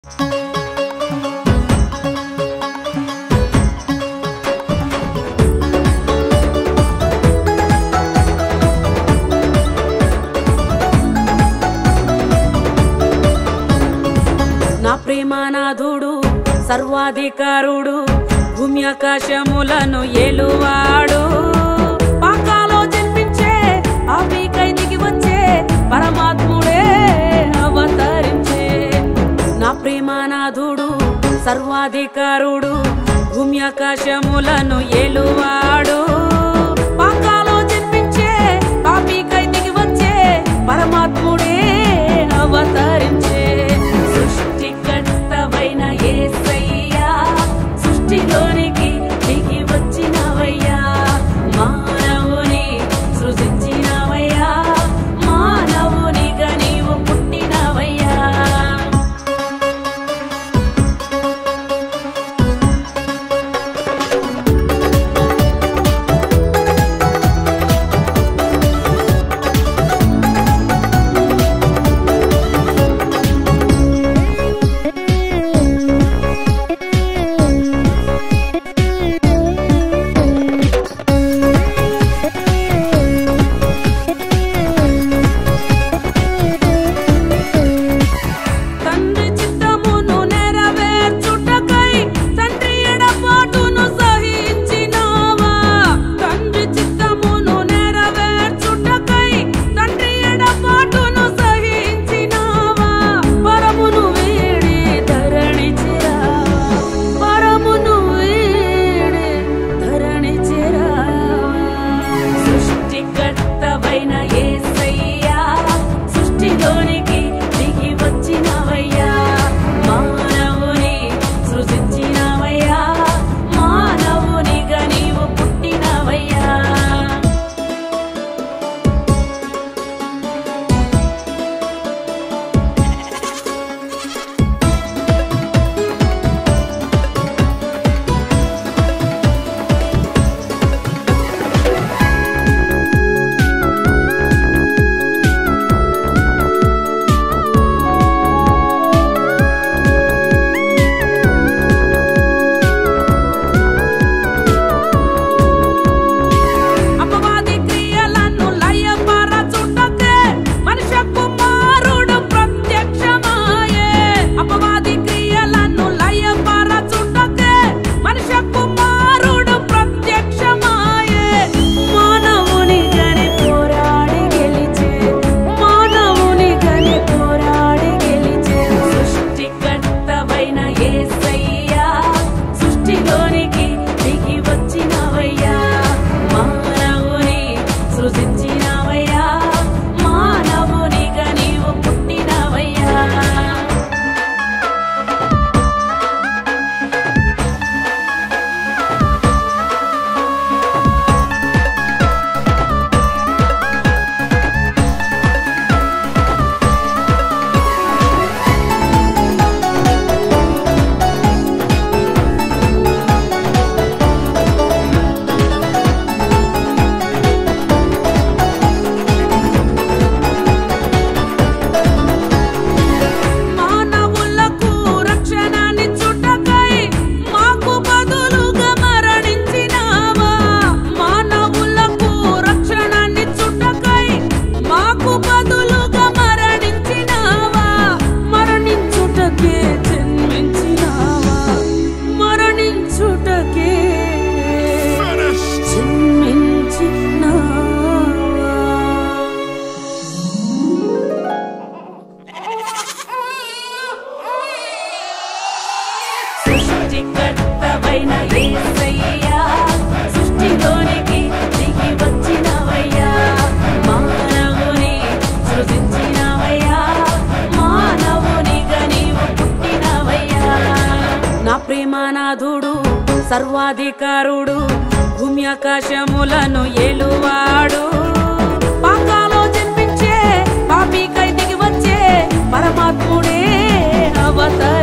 నా ప్రేమానాథుడు సర్వాధికారుడు భూమి ఆకాశములను ఏలువాడు పాకాలో జన్మించే ఆపికై దిగి వచ్చే పరమాత్ముడే అవతరించే నా ప్రేమానాథుడు సర్వాధికారుడు భూమి ఆకాశములను ఏలువాడు పాకాలో జన్మించే పాపికై దిగి వచ్చే పరమాత్ముడే అవతరించే సృష్టికర్తవైన యేసయ్యా సృష్టిలోనికి దిగి వచ్చినవయ్యా మానవుని సృజించినవయ్యా మానవునిగా నీవు పుట్టినవయ్యా తండ్రి చిత్తమును నెరవేర్చుటకై తండ్రి ఎడబాటును సహించినావా తండ్రి చిత్తమును నెరవేర్చుటకై తండ్రి ఎడబాటును సహించినావా పరమును వీడి ధరణి చేరావా పరమును వీడి ధరణి చేరావా సృష్టికర్తవైన యేసయ్యా సృష్టిలోనికి దిగి వచ్చినవయ్యా మానవుని సృజించినవయ్యా మానవునిగా నీవు పుట్టినవయ్యా అపవాది క్రియలను లయపరచుటకే మనుష్య కుమారుడు ప్రత్యక్షమాయే అపవాది క్రియలను లయపరచుటకే మనుష్య కుమారుడు ప్రత్యక్షమాయే మానవుని గని పోరాడి గెలిచే మానవుని గని పోరాడి గెలిచే సృష్టికర్తవైన యేసయ్యా సృష్టిలోనికి దిగి వచ్చినవయ్యా మానవుని సృజించినవయ్యా మానవునిగా నీవు పుట్టినవయ్యా మానవులకు రక్షణని చుట్టకై మాకు బదులుగా మరణించినావా మానవులకు రక్షణని చుట్టకై మాకు బదులుగా మరణించినావా మరణించుటకే జన్మించినావా మరణించుటకే జన్మించినావా సృష్టికర్తవైన యేసయ్యా సృష్టిలోనికి దిగి వచ్చినవయ్యా మానవుని సృజించినవయ్యా మానవునిగా నీవు పుట్టినవయ్యా నా ప్రేమానాథుడు సర్వాధికారుడు భూమి ఆకాశములను ఏలువాడు పాకాలో జన్మించే పాపికై దిగి వచ్చే పరమాత్ముడే అవతరి